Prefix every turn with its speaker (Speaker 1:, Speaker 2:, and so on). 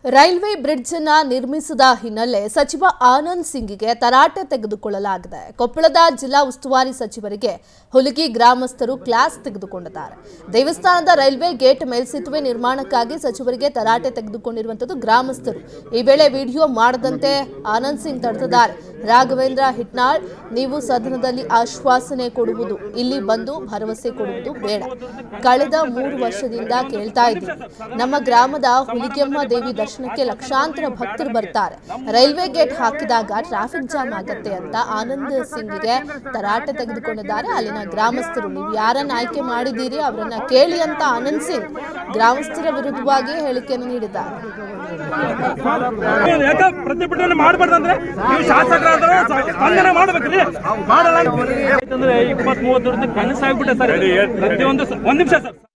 Speaker 1: railway bridge ಅನ್ನ ನಿರ್ಮಿಸಿದ ಹಿನ್ನೆಲೆ ಸಚಿವ ಆನಂದ್ ಸಿಂಗ್ಗೆ ತರಾಟೆ ತೆಗೆದುಕೊಳ್ಳಲಾಗಿದೆ ಕೊಪ್ಪಳದ ಜಿಲ್ಲಾ ಉಸ್ತುವಾರಿ ಸಚಿವರಿಗೆ ಹುಲಿಗಿ ಗ್ರಾಮಸ್ಥರು ಕ್ಲಾಸ್ ತೆಗೆದುಕೊಂಡಿದ್ದಾರೆ ದೇವಸ್ಥಾನದ ರೈಲ್ವೆ ಗೇಟ್ ಮೇಲ್ಸೇತುವೆ ನಿರ್ಮಾಣಕ್ಕಾಗಿ ಸಚಿವರಿಗೆ ತರಾಟೆ ತೆಗೆದುಕೊಂಡಿರುವಂತದ್ದು ಗ್ರಾಮಸ್ಥರು ಈ ವೇಳೆ ವಿಡಿಯೋ ಮಾಡದಂತೆ ಆನಂದ್ ಸಿಂಗ್ ತಡೆದಿದ್ದಾರೆ ರಾಘವೇಂದ್ರ ಹಿಟ್ನಾಳ್ ನೀವು ಸದನದಲ್ಲಿ ಆಶ್ವಾಸನೆ ಕೊಡುವುದು ಇಲ್ಲಿ ಬಂದು ಭರವಸೆ ಕೊಡುವುದು ಬೇಡ ಕಳೆದ ಮೂರು ವರ್ಷದಿಂದ ಕೇಳ್ತಾ ಇದ್ದೀವಿ ನಮ್ಮ ಗ್ರಾಮದ ಹುಲಿಗೆಮ್ಮ ದೇವಿ ದರ್ಶನಕ್ಕೆ ಲಕ್ಷಾಂತರ ಭಕ್ತರು ಬರ್ತಾರೆ ರೈಲ್ವೆ ಗೇಟ್ ಹಾಕಿದಾಗ ಟ್ರಾಫಿಕ್ ಜಾಮ್ ಆಗತ್ತೆ ಅಂತ ಆನಂದ್ ಸಿಂಗ್ಗೆ ತರಾಟೆ ತೆಗೆದುಕೊಂಡಿದ್ದಾರೆ ಅಲ್ಲಿನ ಗ್ರಾಮಸ್ಥರು ನೀವು ಯಾರನ್ನ ಆಯ್ಕೆ ಮಾಡಿದ್ದೀರಿ ಅವರನ್ನ ಕೇಳಿ ಅಂತ ಆನಂದ್ ಸಿಂಗ್ ಗ್ರಾಮಸ್ಥರ ವಿರುದ್ಧವಾಗಿ ಹೇಳಿಕೆಯನ್ನು ನೀಡಿದ್ದಾರೆ
Speaker 2: ಯಾಕ ಪ್ರತಿಭಟನೆ ಮಾಡ್ಬಾರ್ದಂದ್ರೆ ನೀವು ಶಾಸಕರಾದ್ರೆ ಸ್ಪಂದನೆ ಮಾಡ್ಬೇಕ್ರಿ ಮಾಡಲ್ಲ ಯಾಕಂದ್ರೆ ಇಪ್ಪತ್ತ್ ಮೂವತ್ತು ವರ್ಷದ ಕನಸಾಗ್ಬಿಟ್ಟೆ ಸರ್ ಪ್ರತಿಯೊಂದು ಸ- ಒಂದ್ ನಿಮಿಷ ಸರ್